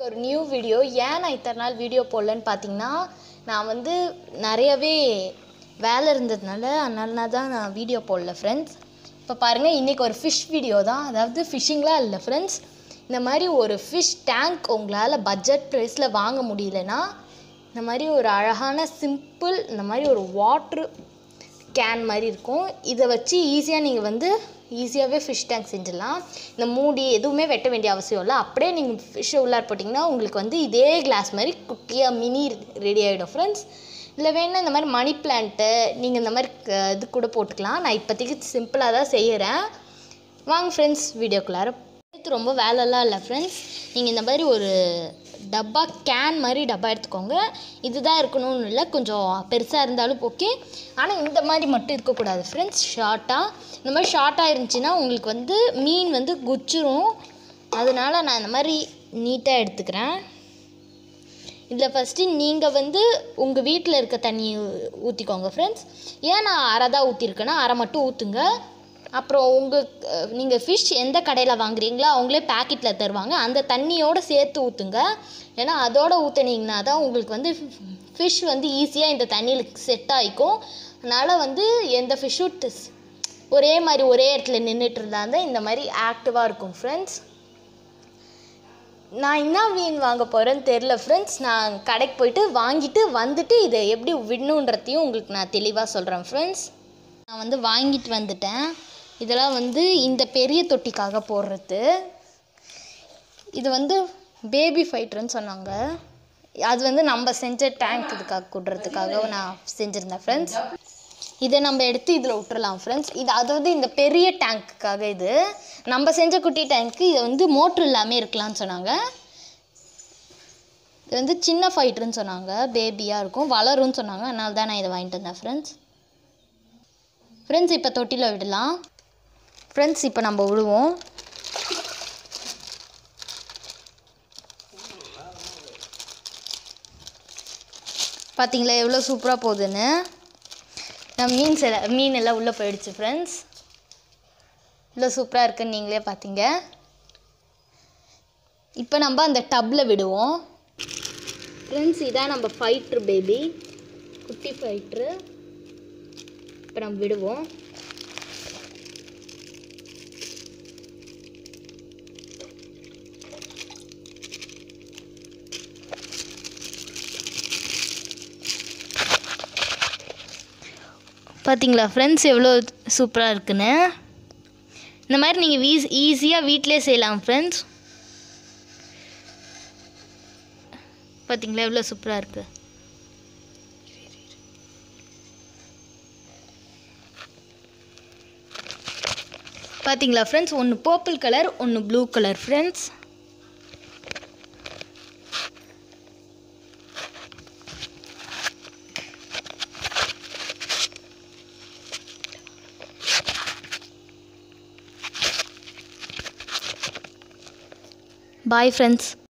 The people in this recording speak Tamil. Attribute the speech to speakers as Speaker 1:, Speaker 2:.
Speaker 1: ஒரு நியூ வீடியோ ஏன் நான் இத்தனை நாள் வீடியோ போடலன்னு பார்த்தீங்கன்னா நான் வந்து நிறையவே வேலை இருந்ததுனால அதனால தான் நான் வீடியோ போடல ஃப்ரெண்ட்ஸ் இப்போ பாருங்கள் இன்றைக்கி ஒரு ஃபிஷ் வீடியோ தான் அதாவது ஃபிஷ்ஷிங்லாம் இல்லை ஃப்ரெண்ட்ஸ் இந்த மாதிரி ஒரு ஃபிஷ் டேங்க் உங்களால் பட்ஜெட் ப்ரைஸில் வாங்க முடியலன்னா இந்த மாதிரி ஒரு அழகான சிம்பிள் இந்த மாதிரி ஒரு வாட்ரு கேன் மாதிரி இருக்கும் இதை வச்சு ஈஸியாக நீங்கள் வந்து ஈஸியாகவே ஃபிஷ் டேங்க் செஞ்சிடலாம் இந்த மூடி எதுவுமே வெட்ட வேண்டிய அவசியம் இல்லை அப்படியே நீங்கள் ஃபிஷ்ஷை உள்ளார போட்டிங்கன்னா உங்களுக்கு வந்து இதே கிளாஸ் மாதிரி குட்டியாக மினி ரெடி ஆகிடும் ஃப்ரெண்ட்ஸ் இல்லை வேணால் இந்த மாதிரி மணி பிளான்ட்டு நீங்கள் இந்த மாதிரி க- இது கூட போட்டுக்கலாம் நான் இப்போதைக்கு சிம்பிளாக தான் செய்கிறேன் வாங்க ஃப்ரெண்ட்ஸ் வீடியோக்குள்ளார இது ரொம்ப வேலைலாம் இல்லை ஃப்ரெண்ட்ஸ் நீங்கள் இந்த மாதிரி ஒரு டப்பா கேன் மாதிரி டப்பா எடுத்துக்கோங்க இதுதான் இருக்கணும்னு இல்லை கொஞ்சம் பெருசாக இருந்தாலும் ஓகே ஆனால் இந்த மாதிரி மட்டும் இருக்கக்கூடாது ஃப்ரெண்ட்ஸ் ஷார்ட்டாக இந்த மாதிரி ஷார்ட்டாக இருந்துச்சுன்னா உங்களுக்கு வந்து மீன் வந்து குச்சிரும் அதனால நான் இந்த மாதிரி நீட்டாக எடுத்துக்கிறேன் இதில் ஃபஸ்ட்டு நீங்கள் வந்து உங்கள் வீட்டில் இருக்க தண்ணி ஊற்றிக்கோங்க ஃப்ரெண்ட்ஸ் ஏன் நான் அரை தான் ஊற்றிருக்கேன்னா அரை மட்டும் ஊற்றுங்க அப்புறம் உங்கள் நீங்கள் ஃபிஷ் எந்த கடையில் வாங்குறீங்களோ அவங்களே பேக்கெட்டில் தருவாங்க அந்த தண்ணியோடு சேர்த்து ஊற்றுங்க ஏன்னா அதோட ஊற்றுனீங்கன்னா தான் உங்களுக்கு வந்து ஃபிஷ் வந்து ஈஸியாக இந்த தண்ணியில் செட் ஆகிக்கும் அதனால் வந்து எந்த ஃபிஷ்ஷும் ஒரே மாதிரி ஒரே இடத்துல நின்றுட்டு இருந்தால் தான் இந்த மாதிரி ஆக்டிவாக இருக்கும் ஃப்ரெண்ட்ஸ் நான் என்ன மீன் வாங்க போகிறேன்னு தெரில ஃப்ரெண்ட்ஸ் நான் கடைக்கு போயிட்டு வாங்கிட்டு வந்துட்டு இதை எப்படி விடணுன்றதையும் உங்களுக்கு நான் தெளிவாக சொல்கிறேன் ஃப்ரெண்ட்ஸ் நான் வந்து வாங்கிட்டு வந்துட்டேன் இதெல்லாம் வந்து இந்த பெரிய தொட்டிக்காக போடுறது இது வந்து பேபி ஃபைட்டர்னு சொன்னாங்க அது வந்து நம்ம செஞ்ச டேங்க் இதுக்காக கூடுறதுக்காக நான் செஞ்சுருந்தேன் ஃப்ரெண்ட்ஸ் இதை நம்ம எடுத்து இதில் விட்டுறலாம் ஃப்ரெண்ட்ஸ் இது அதாவது இந்த பெரிய டேங்க்குக்காக இது நம்ம செஞ்ச குட்டி டேங்க்கு இதை வந்து மோட்ரு இல்லாமல் இருக்கலாம்னு சொன்னாங்க இது வந்து சின்ன ஃபைட்டர்னு சொன்னாங்க பேபியாக இருக்கும் வளரும்னு சொன்னாங்க அதனால தான் நான் இதை வாங்கிட்டு வந்தேன் ஃப்ரெண்ட்ஸ் ஃப்ரெண்ட்ஸ் இப்போ தொட்டியில் விடலாம் ஃப்ரெண்ட்ஸ் இப்போ நம்ம விடுவோம் பார்த்தீங்களா எவ்வளோ சூப்பராக போகுதுன்னு நான் மீன் சில மீன் எல்லாம் உள்ளே போயிடுச்சு ஃப்ரெண்ட்ஸ் இவ்வளோ சூப்பராக இருக்குன்னு நீங்களே பார்த்தீங்க இப்போ நம்ம அந்த டப்பில் விடுவோம் ஃப்ரெண்ட்ஸ் இதான் நம்ம ஃபைட்ரு பேபி குட்டி ஃபைட்ரு இப்போ நம்ம விடுவோம் பார்த்தீங்களா ஃப்ரெண்ட்ஸ் எவ்வளோ சூப்பராக இருக்குன்னு இந்த மாதிரி நீங்கள் வீஸ் ஈஸியாக வீட்டிலே செய்யலாம் ஃப்ரெண்ட்ஸ் பார்த்தீங்களா எவ்வளோ சூப்பராக இருக்குது பார்த்தீங்களா ஃப்ரெண்ட்ஸ் ஒன்று பர்பிள் கலர் ஒன்று blue colour friends boy friends